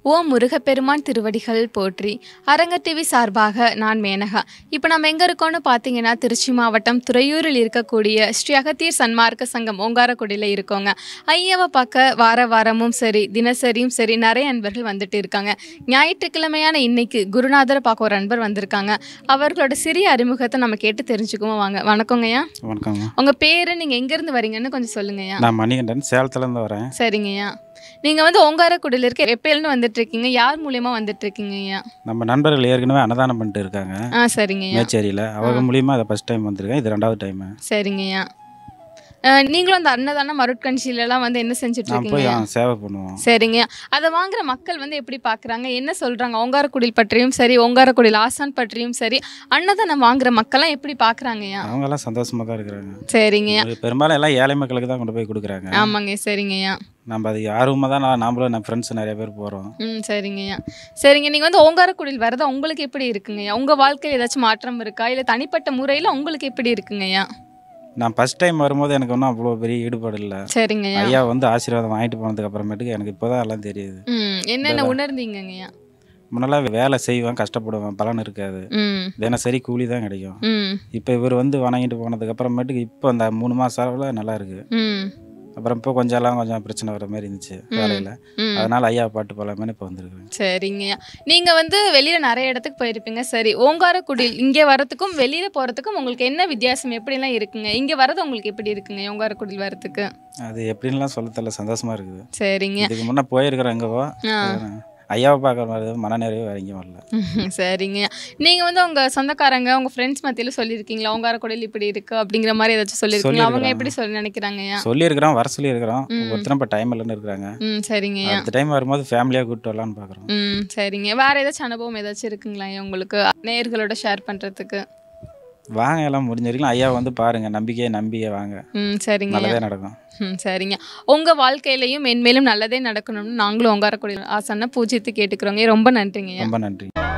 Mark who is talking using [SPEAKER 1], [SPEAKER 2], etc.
[SPEAKER 1] ஓ முருகப்பெருமான் திருவடிகள் போற்றி அரங்க டிவி சார்பாக நான் மேனகா இப்போ நம்ம எங்கே இருக்கோம்னு பார்த்தீங்கன்னா திருச்சி மாவட்டம் துறையூரில் இருக்கக்கூடிய ஸ்ரீ அகத்தீர் சன்மார்க்க சங்கம் ஓங்காரக்குடியில் இருக்கோங்க ஐயாவை பார்க்க வார வாரமும் சரி தினசரியும் சரி நிறைய அன்பர்கள் வந்துட்டு இருக்காங்க ஞாயிற்றுக்கிழமையான இன்னைக்கு குருநாதரை பார்க்க ஒரு அன்பர் வந்திருக்காங்க அவர்களோட சிறிய அறிமுகத்தை நம்ம கேட்டு தெரிஞ்சுக்குவோம் வாங்க வணக்கங்கய்யா
[SPEAKER 2] வணக்கம்மா
[SPEAKER 1] உங்கள் பேர் நீங்கள் எங்கேருந்து வரீங்கன்னு கொஞ்சம் சொல்லுங்கய்யா
[SPEAKER 2] நான் மணிகண்டன் சேலத்துலேருந்து வரேன்
[SPEAKER 1] சரிங்கய்யா நீங்கள் வந்து ஓங்காரக்குடியில் இருக்க எப்பயிலேருந்து வந்துட்டு இருக்கீங்க யார் மூலியமா வந்துட்டு இருக்கீங்கய்யா
[SPEAKER 2] நம்ம நண்பர்கள் ஏற்கனவே அன்னதானம் பண்ணிட்டு இருக்காங்க
[SPEAKER 1] ஆ சரிங்கய்யா
[SPEAKER 2] மேச்சேரியில் அவங்க மூலியமாக அதை ஃபஸ்ட் டைம் வந்திருக்கேன் இது ரெண்டாவது டைமு
[SPEAKER 1] சரிங்கய்யா அஹ், நீங்களும் அந்த அன்னதானம் மருட்கஞ்சியிலலாம் வந்து என்ன செஞ்சுட்டு
[SPEAKER 2] நான் போய்
[SPEAKER 1] இருக்கீங்க
[SPEAKER 2] ஆ, சேவை பண்ணுவோம்
[SPEAKER 1] சரிங்க அதை வாங்குற மக்கள் வந்து எப்படி பார்க்குறாங்க என்ன சொல்கிறாங்க ஓங்காரக்குடில் பற்றியும் சரி ஓங்காரக்குடில் ஆசான் பற்றியும் சரி அன்னதானம் வாங்குற மக்கள்லாம் எப்படி பார்க்குறாங்கய்யா
[SPEAKER 2] அவங்கெல்லாம் சந்தோஷமாக தான் இருக்கிறாங்க
[SPEAKER 1] சரிங்கய்யா
[SPEAKER 2] ஒரு பெரும்பாலும் எல்லாம் ஏழை மக்களுக்கு தான் கொண்டு போய் கொடுக்குறாங்க
[SPEAKER 1] ஆமாங்க சரிங்கய்யா
[SPEAKER 2] நம்ம அது ஆர்வமாக தான் நான் நாமளும் நம்ம ஃப்ரெண்ட்ஸ் நிறைய பேர் போகிறோம்
[SPEAKER 1] ம் சரிங்கய்யா சரிங்க நீங்கள் வந்து ஓங்காரக்குடியில் வரது உங்களுக்கு எப்படி இருக்குங்கய்யா உங்கள் வாழ்க்கையில் ஏதாச்சும் மாற்றம் இருக்கா இல்லை தனிப்பட்ட முறையில் உங்களுக்கு எப்படி இருக்குங்கய்யா
[SPEAKER 2] நான் ஃபஸ்ட் டைம் வரும்போது எனக்கு ஒன்றும் அவ்வளோ பெரிய ஈடுபாடு இல்லை
[SPEAKER 1] சரிங்கய்யா
[SPEAKER 2] ஐயா வந்து ஆசீர்வாதம் வாங்கிட்டு போனதுக்கு அப்புறமேட்டுக்கு எனக்கு இப்போ தான் எல்லாம் தெரியுது
[SPEAKER 1] ம் என்னென்ன உணர்ந்தீங்கங்கய்யா
[SPEAKER 2] முன்னெல்லாம் வேலை செய்வேன் கஷ்டப்படுவேன் பலன் இருக்காது
[SPEAKER 1] ம்
[SPEAKER 2] தினசரி கூலி தான் கிடைக்கும்
[SPEAKER 1] ம்
[SPEAKER 2] இப்போ இவர் வந்து வணங்கிட்டு போனதுக்கு அப்புறமேட்டுக்கு இப்போ அந்த மூணு மாதம் அளவில் நல்லா இருக்கு
[SPEAKER 1] ம்
[SPEAKER 2] அப்புறம் இப்போ கொஞ்சம் எல்லாம் கொஞ்சம் பிரச்சனை வர மாதிரி இருந்துச்சு வேலையில்
[SPEAKER 1] ம்.
[SPEAKER 2] அதனால ஐயா பாட்டு போகலாமே இப்போ வந்திருக்கேன்
[SPEAKER 1] சரிங்கய்யா நீங்கள் வந்து வெளியில் நிறைய இடத்துக்கு போயிருப்பீங்க சரி ஓங்காரக்குடியில் இங்கே வரத்துக்கும் வெளியில் போகிறதுக்கும் உங்களுக்கு என்ன வித்தியாசம் எப்படிலாம் இருக்குங்க இங்கே வரது உங்களுக்கு எப்படி இருக்குங்க ஓங்காரக்குடியில் வரத்துக்கு
[SPEAKER 2] அது எப்படின்லாம் சொல்ல தெரியல சந்தோஷமா இருக்குது
[SPEAKER 1] சரிங்க
[SPEAKER 2] இதுக்கு முன்னே போயிருக்கிறேன் எங்கவோ
[SPEAKER 1] ஆ
[SPEAKER 2] ஐயாவை பார்க்குற மாதிரி மனநிறைவு வேற எங்கேயும் வரல
[SPEAKER 1] ம்ஹும். சரிங்க நீங்கள் வந்து உங்கள் சொந்தக்காரங்க உங்கள் ஃப்ரெண்ட்ஸ் மத்தியில் சொல்லியிருக்கீங்களா ஓங்காரக்குடியில் இப்படி இருக்கு அப்படிங்கிற மாதிரி ஏதாச்சும் சொல்லியிருக்கீங்களா அவங்க எப்படி சொல்லி நினைக்கிறாங்கய்யா
[SPEAKER 2] சொல்லியிருக்கிறோம் வர சொல்லியிருக்கிறோம் ஒருத்தரும் இப்போ டைம் இல்லைன்னு இருக்கிறாங்க
[SPEAKER 1] ம் சரிங்கய்யா
[SPEAKER 2] அடுத்த டைம் வரும்போது ஃபேமிலியாக கூப்பிட்டு வரலான்னு பார்க்குறோம்
[SPEAKER 1] ம் சரிங்க வேற ஏதாச்சும் அனுபவம் ஏதாச்சும் இருக்குங்களா ஐயா உங்களுக்கு நேயர்களோட ஷேர் பண்ணுறதுக்கு
[SPEAKER 2] வாங்க எல்லாம் முடிஞ்ச வரைக்கும் ஐயா வந்து பாருங்க நம்பிக்கையை நம்பிக்கை வாங்க
[SPEAKER 1] ம் சரிங்க
[SPEAKER 2] நல்லதே நடக்கும்
[SPEAKER 1] ம் சரிங்க உங்கள் வாழ்க்கையிலையும் மென்மேலும் நல்லதே நடக்கணும்னு நாங்களும் ஓங்காரக்குடி ஆசனை பூஜித்து கேட்டுக்கிறோங்க ரொம்ப நன்றிங்க
[SPEAKER 2] ரொம்ப நன்றி